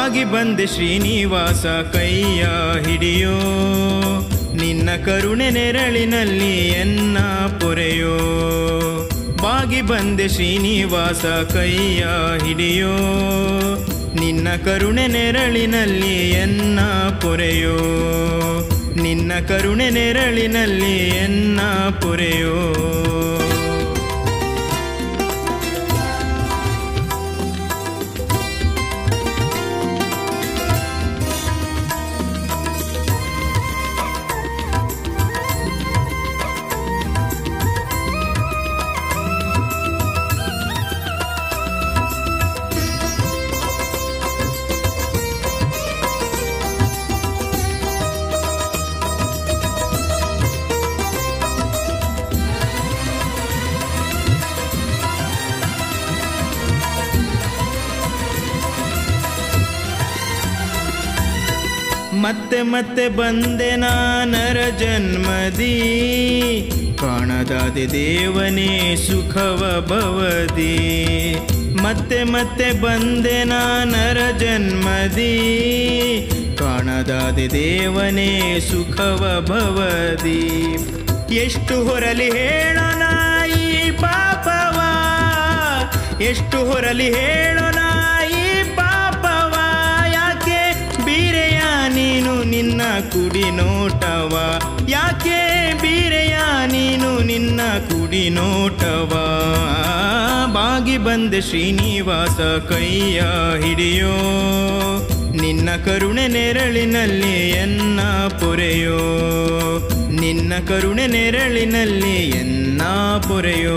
ಬಾಗಿ ಬಂದೆ ಶ್ರೀನಿವಾಸ ಕೈಯ ಹಿಡಿಯೋ ನಿನ್ನ ಕರುಣೆ ನೆರಳಿನಲ್ಲಿ ಎನ್ನ ಪೊರೆಯೋ ಬಾಗಿ ಬಂದೆ ಶ್ರೀನಿವಾಸ ಕೈಯ ಹಿಡಿಯೋ ನಿನ್ನ ಕರುಣೆ ನೆರಳಿನಲ್ಲಿ ಎನ್ನ ಪೊರೆಯೋ ನಿನ್ನ ಕರುಣೆ ನೆರಳಿನಲ್ಲಿ ಎನ್ನ ಪೊರೆಯೋ ಮತ್ತೆ ಮತ್ತೆ ಬಂದೆ ನಾನರ ಜನ್ಮದಿ ಕಾಣದಾದೆ ದೇವನೇ ಸುಖವ ಭವದಿ ಮತ್ತೆ ಮತ್ತೆ ಬಂದೆ ನಾನರ ಜನ್ಮದಿ ಕಾಣದಾದೆ ದೇವನೇ ಸುಖವ ಭವದಿ ಎಷ್ಟು ಹೊರಲಿ ಹೇಳೋಣ ಈ ಪಾಪವ ಎಷ್ಟು ಹೊರಲಿ ಹೇಳೋಣ ಈ ಪಾಪವ ಯಾಕೆ ಬೀರೆಯ ನೀನು ನಿನ್ನ ಕುಡಿ ನೋಟವ ಯಾಕೆ ಬೀರೆಯ ನೀನು ನಿನ್ನ ಕುಡಿ ನೋಟವ ಬಾಗಿ ಬಂದೆ ಶ್ರೀನಿವಾಸ ಕೈಯ ಹಿಡಿಯೋ ನಿನ್ನ ಕರುಣೆ ನೆರಳಿನಲ್ಲಿ ಎನ್ನ ಪೊರೆಯೋ ನಿನ್ನ ಕರುಣೆ ನೆರಳಿನಲ್ಲಿ ಎನ್ನ ಪೊರೆಯೋ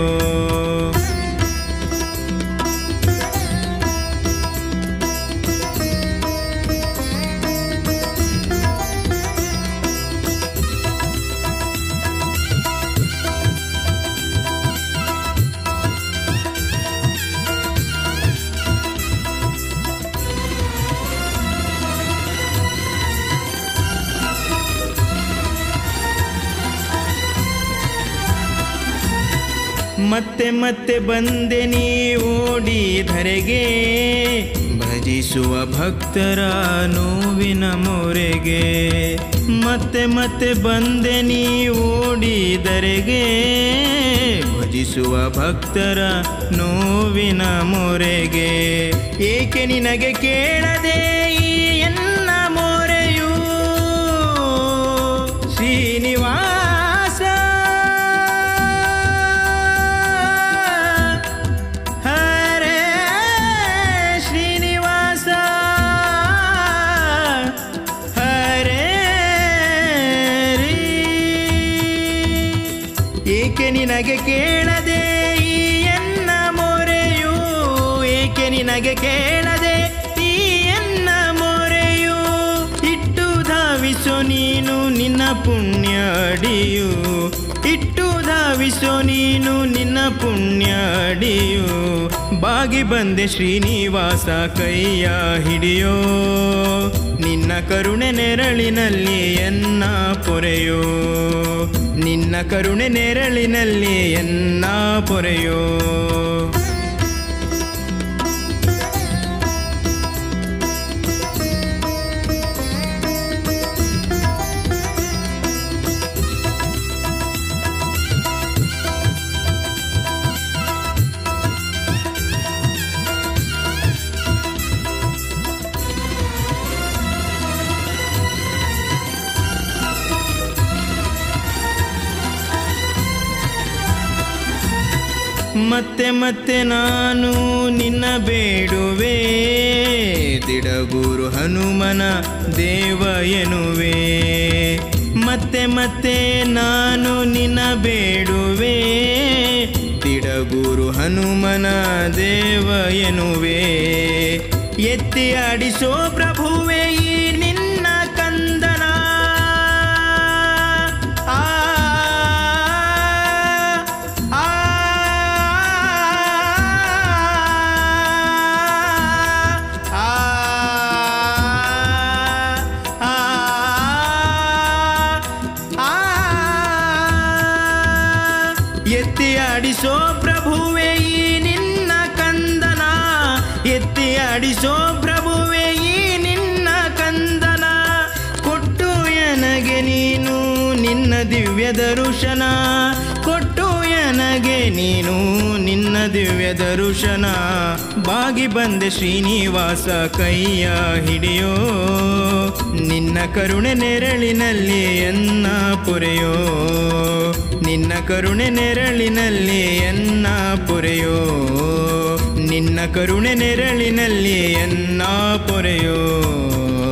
ಮತ್ತೆ ಮತ್ತೆ ಬಂದೆ ನೀ ಓಡಿ ಧರೆಗೆ ಭಜಿಸುವ ಭಕ್ತರ ನೋವಿನ ಮೊರೆಗೆ ಮತ್ತೆ ಮತ್ತೆ ಬಂದೆ ನೀ ಓಡಿ ಧರೆಗೆ ಭಜಿಸುವ ಭಕ್ತರ ನೋವಿನ ಮೊರೆಗೆ ಏಕೆ ನಿನಗೆ ಕೇಳದೆ ಈ ಎನ್ನ ಮೊರೆಯು ಶ್ರೀನಿವಾಸ ಹರೇ ಶ್ರೀನಿವಾಸ ಹರೇ ರೀ. ಏಕೆ ನಿನಗೆ ಕೇಳದೆ ಈ ಎನ್ನ ಮೊರೆಯು ಏಕೆ ನಿನಗೆ ಕೇಳದೆ ಈ ಎನ್ನ ಮೊರೆಯು ಇಟ್ಟು ಧಾವಿಸೋ ನೀನು ನಿನ್ನ ಪುಣ್ಯ ಅಡಿಯು ಇಟ್ಟು ಧಾವಿಸೋ ನೀನು ನಿನ್ನ ಪುಣ್ಯ ಅಡಿಯು ಬಾಗಿ ಬಂದೆ ಶ್ರೀನಿವಾಸ ಕೈಯ ಹಿಡಿಯೋ ನಿನ್ನ ಕರುಣೆ ನೆರಳಿನಲ್ಲಿ ಎನ್ನ ಪೊರೆಯೋ ನಿನ್ನ ಕರುಣೆ ನೆರಳಿನಲ್ಲಿ ಎನ್ನ ಪೊರೆಯೋ ಮತ್ತೆ ಮತ್ತೆ ನಾನು ನಿನ್ನ ಬೇಡುವೆ ದಿಡಗೂರು ಹನುಮನ ದೇವ ಎನ್ನುವೆ ಮತ್ತೆ ಮತ್ತೆ ನಾನು ನಿನ್ನ ಬೇಡುವೆ ತಿಡಗೂರು ಹನುಮನ ದೇವ ಎನ್ನುವೆ ಎತ್ತಿ ಆಡಿಸೋ ಪ್ರಭುವೆ ಈ ನಿನ್ನ ಕಂದನ ಆ ಆ ಆ ಆ ಎತ್ತಿ ಆಡಿಸೋ ಪ್ರಭುವೆ ಈ ನಿನ್ನ ಕಂದನ ಎತ್ತಿ ಆಡಿಸೋ ಪ್ರಭುವೆ ಈ ದಿವ್ಯ ದರುಶನ ಕೊಟ್ಟು ನನಗೆ ನೀನು ನಿನ್ನ ದಿವ್ಯ ದರುಶನ ಬಾಗಿ ಬಂದೆ ಶ್ರೀನಿವಾಸ ಕೈಯ ಹಿಡಿಯೋ ನಿನ್ನ ಕರುಣೆ ನೆರಳಿನಲ್ಲಿ ಎನ್ನ ಪೊರೆಯೋ ನಿನ್ನ ಕರುಣೆ ನೆರಳಿನಲ್ಲಿ ಎನ್ನ ಪೊರೆಯೋ ನಿನ್ನ ಕರುಣೆ ನೆರಳಿನಲ್ಲಿ ಎನ್ನ ಪೊರೆಯೋ